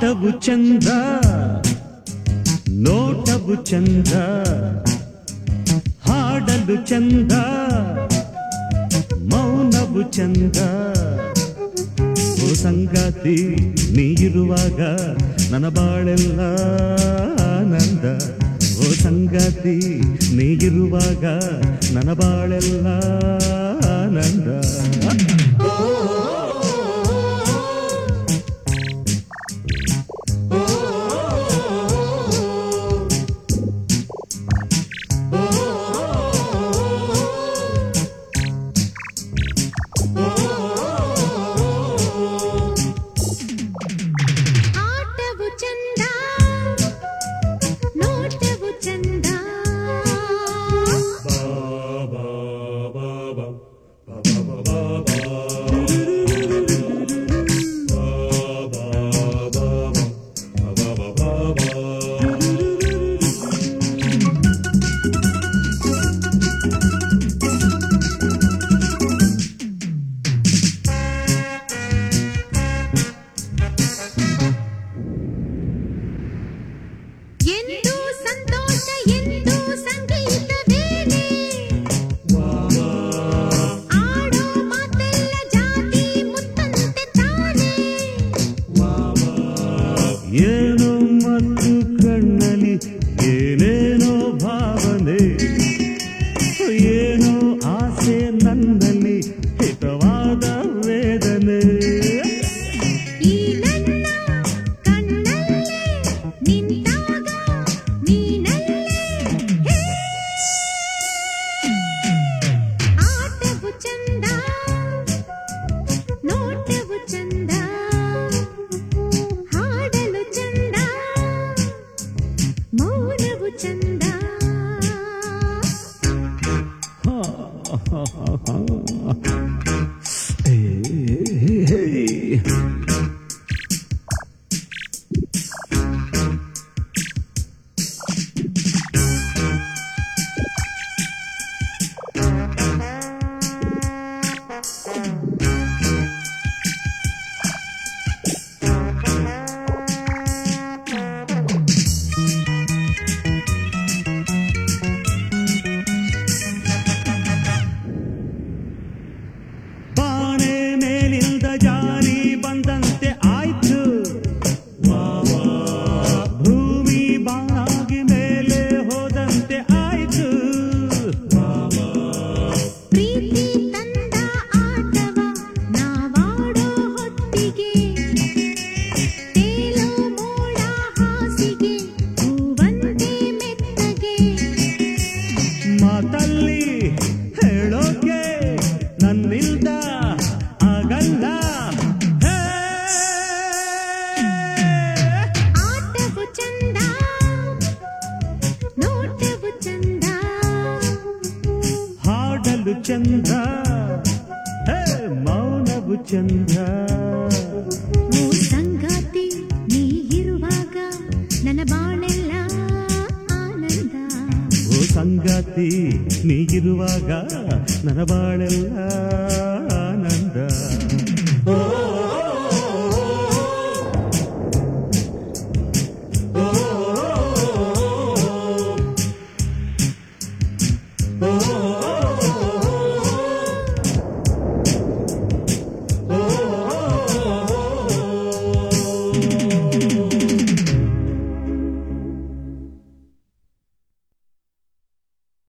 ಆಟವು ಚಂದ ನೋಟವು ಚಂದ ಹಾಡಲು ಚಂದ ಮೌನವು ಚಂದ ಓ ಸಂಗಾತಿ ನೀ ಇರುವಾಗ ನನ್ನ ಬಾಳೆಲ್ಲ ಆನಂದ ಓ ಸಂಗಾತಿ ನೀ ಇರುವಾಗ ನನ್ನ ಬಾಳೆಲ್ಲ ಆನಂದ ಆಟವು ಚಂದ ನೋಟವು ಚಂದ ಎಂದು ಸಂತೋಷ ಎಂದು ಸಂಗೀತವೇನೆ ಆಡೋ ಮಾತೆಲ್ಲ ಜಾತಿ ಮುತ್ತಂತೆ ತಾನೆ ಏನೋ ಮತ್ತು ಕಣ್ಣಲ್ಲಿ ಏನೇನೋ ಭಾವನೆ ಏನೋ ಆಸೆ ನನ್ನಲ್ಲಿ ಹಿತವಾದ ವೇದನೆ ಈ ನನ್ನ ಕಣ್ಣಲ್ಲೇ ನಿಂತಾಗ ನೀನಲ್ಲೇ ಹೇ. ಆಟವು ಚಂದ ನೋಟವು ಚಂದ ಹಾಡಲು ಚಂದ ಮೌನವು ಚಂದ ಏ, ಹೇ, ಹೇ. ಬಾಣೆ ಮೇಲಿಂದ ಜಾರಿ ಬಂದಂತೆ ಆಯ್ತು ಭೂಮಿ ಬಾಗಿ ಮೇಲೆ ಹೋದಂತೆ ಆಯ್ತು ಪ್ರೀತಿ ತಂದ ಆಟವ ನಾವಾಡೋ ಹೊತ್ತಿಗೆ ತೇಲೋ ಮೋಡ ಹಾಸಿಗೆ ಹೂವಂತೆ ಮೆತ್ತಗೆ ಮಾತಲ್ಲಿ ಹೇಳೋಕೆ ನನ್ನಿಲ್ದ ಆಗಲ್ಲ ಹೇ. ಆಟವು ಚಂದ ನೋಟವು ಚಂದ ಹಾಡಲು ಚಂದ ಹೇ ಮೌನವು ಚಂದ ಓ ಸಂಗಾತಿ ನೀ ಇರುವಾಗ ನನ್ನ ಬಾಳೆಲ್ಲ ಆನಂದ ಓ ಸಂಗಾತಿ ನೀಗಿರುವಾಗ ನನ್ನ ಬಾಳೆಲ್ಲ